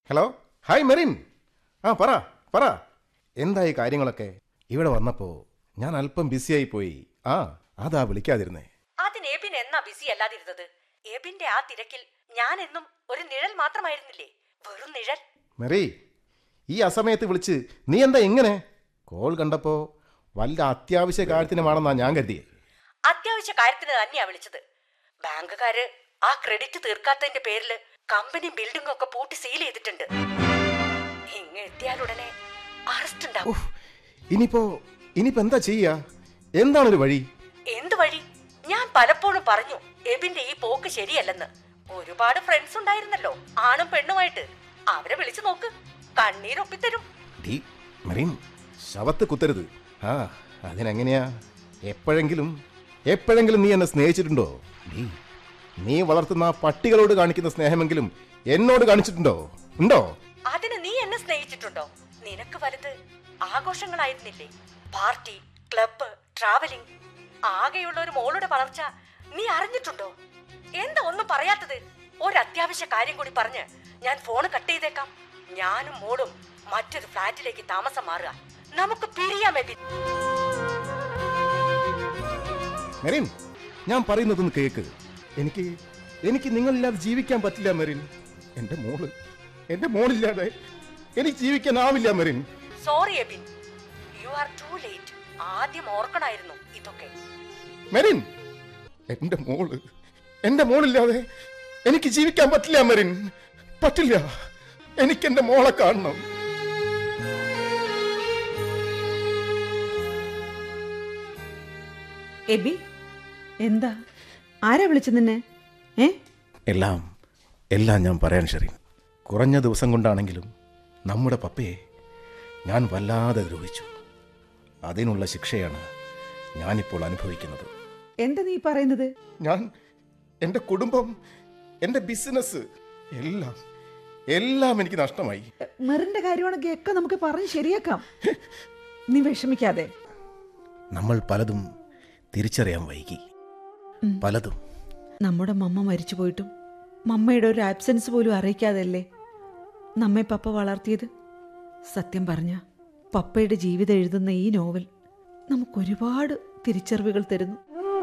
hello hi Merin ആ പറ പറ എന്തായി കാര്യങ്ങളൊക്കെ ഇവിടെ വന്നപ്പോ ഞാൻ അല്പം ബിസിയായി പോയി ആ അതാ വിളിക്കാതിരുന്നേ അതിന് എബിൻ എന്നാ ബിസി അല്ലാതിരുന്നത് എബിന്റെ ആ തിരക്കിൽ ഞാൻ എന്നും ഒരു നിഴൽ മാത്രമായിരുന്നില്ലേ വെറും നിഴൽ മെറി ഈ അസമയത്ത് വിളിച്ച് നീ എന്താ ഇങ്ങനെ കോൾ കണ്ടപ്പോ വല്ല അത്യാവശ്യ കാര്യത്തിനുമാണെന്നാ ഞാൻ കരുതിയേ അത്യാവശ്യ കാര്യത്തിന് തന്നെയാ വിളിച്ചത് ബാങ്കുകാര് ആ ക്രെഡിറ്റ് തീർക്കാത്തതിന്റെ പേരില് കമ്പനി ബിൽഡിംഗ് ഒക്കെ പൂട്ടി സീൽ ചെയ്തിട്ടുണ്ട് ഇങ്ങ് എത്തിയാലുടനെ അറസ്റ്റ് ഉണ്ടാവും ഉഫ്, ഇനിയിപ്പോ ഇനിയിപ്പോ എന്താ ചെയ്യാ എന്താണൊരു വഴി എന്ത് വഴി ഞാൻ പലപ്പോഴും പറഞ്ഞു എബിന്റെ ഈ പോക്ക് ശരിയല്ലെന്ന് ഒരുപാട് ഫ്രണ്ട്സ് ഉണ്ടായിരുന്നല്ലോ ആണും പെണ്ണുമായിട്ട് അവരെ വിളിച്ചു നോക്ക് കണ്ണീരൊപ്പിത്തരും ഡി മെറിൻ ശവത്ത് കുത്തരുത് ആ അതിനെങ്ങനെയാ എപ്പോഴെങ്കിലും എപ്പോഴെങ്കിലും നീ എന്നെ സ്നേഹിച്ചിട്ടുണ്ടോ ഡി നീ വളർത്തുന്ന ആ പട്ടികളോട് കാണിക്കുന്ന സ്നേഹമെങ്കിലും എന്നോട് കാണിച്ചിട്ടുണ്ടോ ഉണ്ടോ അതിന് നീ എന്നെ സ്നേഹിച്ചിട്ടുണ്ടോ നിനക്ക് വലുത് ആഘോഷങ്ങളായിരുന്നില്ലേ പാർട്ടി ക്ലബ്ബ് ട്രാവലിംഗ് ആകെയുള്ള ഒരു മോളുടെ വളർച്ച നീ അറിഞ്ഞിട്ടുണ്ടോ എന്താ ഒന്നും പറയാത്തത് ഒരു അത്യാവശ്യ കാര്യം കൂടി പറഞ്ഞ് ഞാൻ ഫോൺ കട്ട് ചെയ്തേക്കാം ഞാനും മോളും മറ്റൊരു ഫ്ലാറ്റിലേക്ക് താമസം മാറുക നമുക്ക് പിരിയാം എബിൻ മെറിൻ ഞാൻ പറയുന്നതൊന്ന് കേക്ക് എനിക്ക് എനിക്ക് നിങ്ങളില്ലാതെ ജീവിക്കാൻ പറ്റില്ല മെറിൻ എൻ്റെ മോള് എൻ്റെ മോളില്ലാതെ എനിക്ക് ജീവിക്കാനാവില്ല Merin sorry Ebin you are too late ആദ്യം ഓർക്കണായിരുന്നു ഇതൊക്കെ മെറിൻ എൻ്റെ മോള് എൻ്റെ മോളില്ലാതെ എനിക്ക് ജീവിക്കാൻ പറ്റില്ല മെറിൻ പറ്റില്ല എനിക്ക് എൻ്റെ മോളെ കാണണം എബി എന്താ ആരാ വിളിച്ചു നിന്നെ ഏ എല്ലാം എല്ലാം ഞാൻ പറയാൻ ഷെറിൻ കുറഞ്ഞ ദിവസം കൊണ്ടാണെങ്കിലും നമ്മുടെ പപ്പയെ ഞാൻ വല്ലാതെ ദ്രോഹിച്ചു അതിനുള്ള ശിക്ഷയാണ് ഞാനിപ്പോൾ അനുഭവിക്കുന്നത് എന്താ നീ പറയുന്നത് ഞാൻ എൻ്റെ കുടുംബം എൻ്റെ ബിസിനസ് എല്ലാം എല്ലാം എനിക്ക് നഷ്ടമായി മെറിന്റെ കാര്യമാണെങ്കിൽ ഒക്കെ നമുക്ക് പറഞ്ഞ് ശരിയാക്കാം നീ വിഷമിക്കാതെ നമ്മൾ പലതും തിരിച്ചറിയാൻ വൈകി പലതും നമ്മുടെ മമ്മ മരിച്ചു പോയിട്ടും മമ്മയുടെ ഒരു ആബ്സെൻസ് പോലും അറിയിക്കാതല്ലേ നമ്മെ പപ്പ വളർത്തിയത് സത്യം പറഞ്ഞ പപ്പയുടെ ജീവിതം എഴുതുന്ന ഈ നോവൽ നമുക്കൊരുപാട് തിരിച്ചറിവുകൾ തരുന്നു